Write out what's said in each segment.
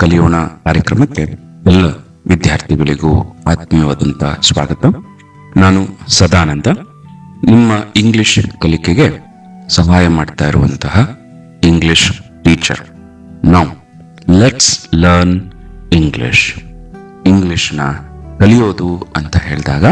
ಕಲಿಯೋಣ ಕಾರ್ಯಕ್ರಮಕ್ಕೆ ಎಲ್ಲ ವಿದ್ಯಾರ್ಥಿಗಳಿಗೂ ಆತ್ಮೀಯವಾದಂತ ಸ್ವಾಗತ ನಾನು ಸದಾನಂದ ನಿಮ್ಮ ಇಂಗ್ಲಿಷ್ ಕಲಿಕೆಗೆ ಸಹಾಯ ಮಾಡ್ತಾ ಇರುವಂತಹ ಇಂಗ್ಲಿಷ್ ಟೀಚರ್ ನಾವು ಲೆಟ್ಸ್ ಲರ್ನ್ ಇಂಗ್ಲಿಷ್ ಇಂಗ್ಲಿಷ್ನ ಕಲಿಯೋದು ಅಂತ ಹೇಳಿದಾಗ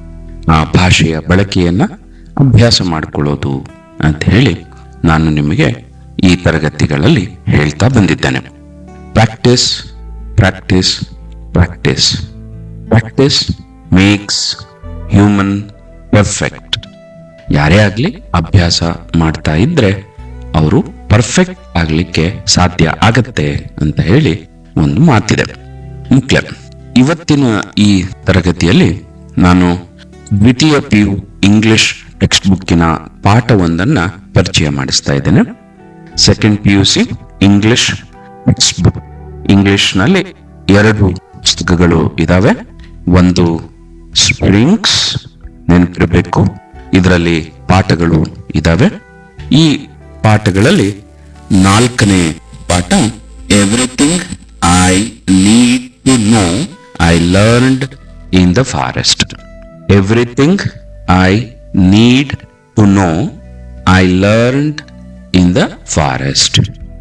ಆ ಭಾಷೆಯ ಬಳಕೆಯನ್ನ ಅಭ್ಯಾಸ ಮಾಡಿಕೊಳ್ಳೋದು ಅಂತ ಹೇಳಿ ನಾನು ನಿಮಗೆ ಈ ತರಗತಿಗಳಲ್ಲಿ ಹೇಳ್ತಾ ಬಂದಿದ್ದೇನೆ practice practice practice practice makes human perfect ಯಾರೇ ಆಗಲಿ ಅಭ್ಯಾಸ ಮಾಡ್ತಾ ಇದ್ರೆ ಅವರು ಪರ್ಫೆಕ್ಟ್ ಆಗ್ಲಿಕ್ಕೆ ಸಾಧ್ಯ ಆಗತ್ತೆ ಅಂತ ಹೇಳಿ ಒಂದು ಮಾತಿದೆ ಮುಖ್ಯ ಇವತ್ತಿನ ಈ ತರಗತಿಯಲ್ಲಿ ನಾನು ದ್ವಿತೀಯ ಪಿ ಯು ಇಂಗ್ಲಿಷ್ ಟೆಕ್ಸ್ಟ್ ಬುಕ್ಕಿನ ಪಾಠವೊಂದನ್ನ ಪರಿಚಯ ಮಾಡಿಸ್ತಾ ಇದ್ದೇನೆ second P U C English textbook ಇಂಗ್ಲಿಷ್ನಲ್ಲಿ ಎರಡು ಪುಸ್ತಕಗಳು ಇದಾವೆ ಒಂದು ಸ್ಪ್ರಿಂಗ್ಸ್ ನೆನಪಿರಬೇಕು ಇದರಲ್ಲಿ ಪಾಠಗಳು ಇದಾವೆ ಈ ಪಾಠಗಳಲ್ಲಿ ನಾಲ್ಕನೇ ಪಾಠ everything I need to know I learned in the forest everything I need to know I learned in the forest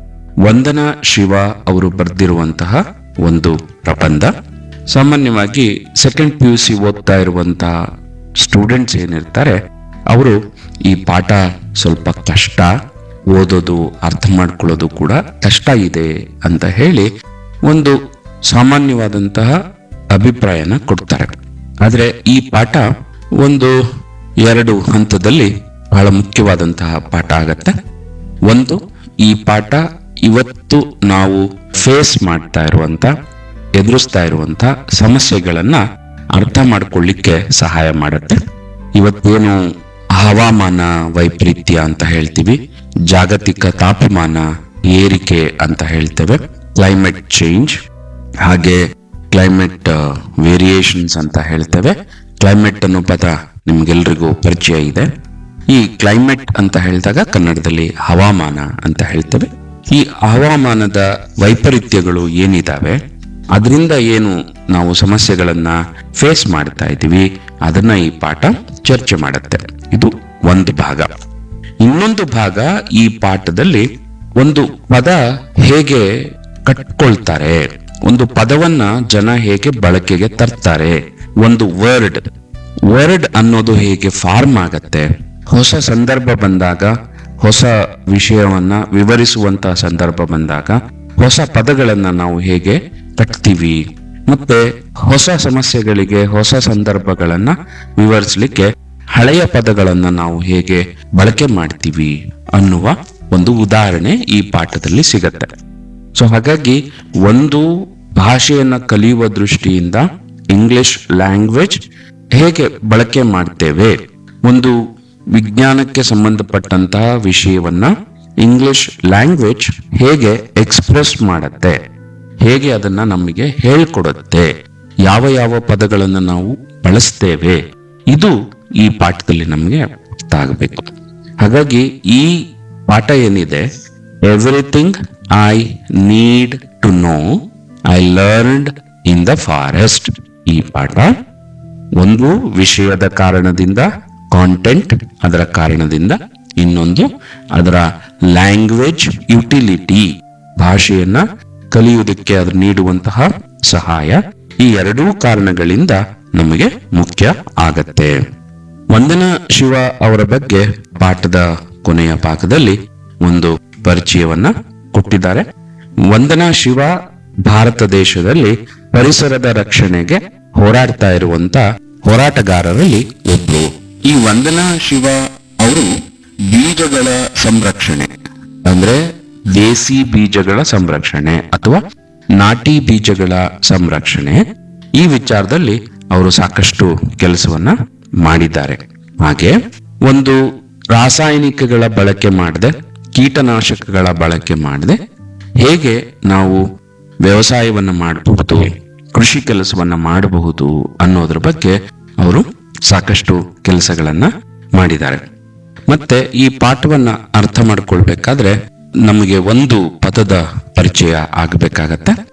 Vandana Shiva ಅವರು ಬರೆದಿರುವಂತಹ ಒಂದು ಪ್ರಬಂಧ ಸಾಮಾನ್ಯವಾಗಿ ಸೆಕೆಂಡ್ ಪಿ ಯು ಸಿ ಓದ್ತಾ ಇರುವಂತಹ ಸ್ಟೂಡೆಂಟ್ಸ್ ಏನಿರ್ತಾರೆ ಅವರು ಈ ಪಾಠ ಸ್ವಲ್ಪ ಕಷ್ಟ ಓದೋದು ಅರ್ಥ ಮಾಡ್ಕೊಳ್ಳೋದು ಕೂಡ ಕಷ್ಟ ಇದೆ ಅಂತ ಹೇಳಿ ಒಂದು ಸಾಮಾನ್ಯವಾದಂತಹ ಅಭಿಪ್ರಾಯನ ಕೊಡ್ತಾರೆ ಆದ್ರೆ ಈ ಪಾಠ ಒಂದು ಎರಡು ಹಂತದಲ್ಲಿ ಬಹಳ ಮುಖ್ಯವಾದಂತಹ ಪಾಠ ಆಗತ್ತೆ ಒಂದು ಈ ಪಾಠ ಇವತ್ತು ನಾವು ಫೇಸ್ ಮಾಡ್ತಾ ಇರುವಂತ ಎದುರಿಸ್ತಾ ಇರುವಂತ ಸಮಸ್ಯೆಗಳನ್ನ ಅರ್ಥ ಮಾಡ್ಕೊಳ್ಳಿಕ್ಕೆ ಸಹಾಯ ಮಾಡುತ್ತೆ ಇವತ್ತೇನು ಹವಾಮಾನ ವೈಪರೀತ್ಯ ಅಂತ ಹೇಳ್ತೀವಿ ಜಾಗತಿಕ ತಾಪಮಾನ ಏರಿಕೆ ಅಂತ ಹೇಳ್ತೇವೆ ಕ್ಲೈಮೇಟ್ ಚೇಂಜ್ ಹಾಗೆ ಕ್ಲೈಮೇಟ್ ವೇರಿಯೇಷನ್ಸ್ ಅಂತ ಹೇಳ್ತೇವೆ ಕ್ಲೈಮೇಟ್ ಅನ್ನೋ ಪದ ನಿಮ್ಗೆಲ್ರಿಗೂ ಪರಿಚಯ ಇದೆ ಈ ಕ್ಲೈಮೇಟ್ ಅಂತ ಹೇಳಿದಾಗ ಕನ್ನಡದಲ್ಲಿ ಹವಾಮಾನ ಅಂತ ಹೇಳ್ತೇವೆ ಈ ಹವಾಮಾನದ ವೈಪರೀತ್ಯಗಳು ಏನಿದಾವೆ ಅದರಿಂದ ಏನು ನಾವು ಸಮಸ್ಯೆಗಳನ್ನ ಫೇಸ್ ಮಾಡ್ತಾ ಇದ್ದೀವಿ ಅದನ್ನ ಈ ಪಾಠ ಚರ್ಚೆ ಮಾಡುತ್ತೆ ಇದು ಒಂದು ಭಾಗ ಇನ್ನೊಂದು ಭಾಗ ಈ ಪಾಠದಲ್ಲಿ ಒಂದು ಪದ ಹೇಗೆ ಕಟ್ಕೊಳ್ತಾರೆ ಒಂದು ಪದವನ್ನ ಜನ ಹೇಗೆ ಬಳಕೆಗೆ ತರ್ತಾರೆ ಒಂದು ವರ್ಡ್ ವರ್ಡ್ ಅನ್ನೋದು ಹೇಗೆ ಫಾರ್ಮ್ ಆಗತ್ತೆ ಹೊಸ ಸಂದರ್ಭ ಬಂದಾಗ ಹೊಸ ವಿಷಯವನ್ನ ವಿವರಿಸುವಂತಹ ಸಂದರ್ಭ ಬಂದಾಗ ಹೊಸ ಪದಗಳನ್ನ ನಾವು ಹೇಗೆ ಕಟ್ತೀವಿ ಮತ್ತೆ ಹೊಸ ಸಮಸ್ಯೆಗಳಿಗೆ ಹೊಸ ಸಂದರ್ಭಗಳನ್ನ ವಿವರಿಸಲಿಕ್ಕೆ ಹಳೆಯ ಪದಗಳನ್ನ ನಾವು ಹೇಗೆ ಬಳಕೆ ಮಾಡ್ತೀವಿ ಅನ್ನುವ ಒಂದು ಉದಾಹರಣೆ ಈ ಪಾಠದಲ್ಲಿ ಸಿಗತ್ತೆ ಸೊ ಹಾಗಾಗಿ ಒಂದು ಭಾಷೆಯನ್ನ ಕಲಿಯುವ ದೃಷ್ಟಿಯಿಂದ ಇಂಗ್ಲಿಷ್ ಲ್ಯಾಂಗ್ವೇಜ್ ಹೇಗೆ ಬಳಕೆ ಮಾಡ್ತೇವೆ ಒಂದು ವಿಜ್ಞಾನಕ್ಕೆ ಸಂಬಂಧಪಟ್ಟಂತಹ ವಿಷಯವನ್ನ ಇಂಗ್ಲಿಷ್ ಲ್ಯಾಂಗ್ವೇಜ್ ಹೇಗೆ ಎಕ್ಸ್ಪ್ರೆಸ್ ಮಾಡತ್ತೆ ಹೇಗೆ ಅದನ್ನ ನಮಗೆ ಹೇಳ್ಕೊಡುತ್ತೆ ಯಾವ ಯಾವ ಪದಗಳನ್ನು ನಾವು ಬಳಸ್ತೇವೆ ಇದು ಈ ಪಾಠದಲ್ಲಿ ನಮಗೆ ಅರ್ಥ ಆಗಬೇಕು ಹಾಗಾಗಿ ಈ ಪಾಠ ಏನಿದೆ everything I need to know I learned in the forest ಈ ಪಾಠ ಒಂದು ವಿಷಯದ ಕಾರಣದಿಂದ ಕಾಂಟೆಂಟ್ ಅದರ ಕಾರಣದಿಂದ ಇನ್ನೊಂದು ಅದರ ಲ್ಯಾಂಗ್ವೇಜ್ ಯುಟಿಲಿಟಿ ಭಾಷೆಯನ್ನ ಕಲಿಯುವುದಕ್ಕೆ ಅದು ನೀಡುವಂತಹ ಸಹಾಯ ಈ ಎರಡೂ ಕಾರಣಗಳಿಂದ ನಮಗೆ ಮುಖ್ಯ ಆಗತ್ತೆ ವಂದನಾ ಶಿವ ಅವರ ಬಗ್ಗೆ ಪಾಠದ ಕೊನೆಯ ಭಾಗದಲ್ಲಿ ಒಂದು ಪರಿಚಯವನ್ನ ಕೊಟ್ಟಿದ್ದಾರೆ ವಂದನಾ ಶಿವ ಭಾರತ ದೇಶದಲ್ಲಿ ಪರಿಸರದ ರಕ್ಷಣೆಗೆ ಹೋರಾಡ್ತಾ ಇರುವಂತ ಹೋರಾಟಗಾರರಲ್ಲಿ ಒಬ್ರು ಈ ವಂದನಾ ಶಿವ ಅವರು ಬೀಜಗಳ ಸಂರಕ್ಷಣೆ ಅಂದ್ರೆ ದೇಸಿ ಬೀಜಗಳ ಸಂರಕ್ಷಣೆ ಅಥವಾ ನಾಟಿ ಬೀಜಗಳ ಸಂರಕ್ಷಣೆ ಈ ವಿಚಾರದಲ್ಲಿ ಅವರು ಸಾಕಷ್ಟು ಕೆಲಸವನ್ನ ಮಾಡಿದ್ದಾರೆ ಹಾಗೆ ಒಂದು ರಾಸಾಯನಿಕಗಳ ಬಳಕೆ ಮಾಡದೆ ಕೀಟನಾಶಕಗಳ ಬಳಕೆ ಮಾಡದೆ ಹೇಗೆ ನಾವು ವ್ಯವಸಾಯವನ್ನ ಮಾಡಬಹುದು ಕೃಷಿ ಕೆಲಸವನ್ನ ಮಾಡಬಹುದು ಅನ್ನೋದ್ರ ಬಗ್ಗೆ ಅವರು ಸಾಕಷ್ಟು ಕೆಲಸಗಳನ್ನ ಮಾಡಿದ್ದಾರೆ ಮತ್ತೆ ಈ ಪಾಠವನ್ನ ಅರ್ಥ ಮಾಡ್ಕೊಳ್ಬೇಕಾದ್ರೆ ನಮಗೆ ಒಂದು ಪದದ ಪರಿಚಯ ಆಗಬೇಕಾಗತ್ತೆ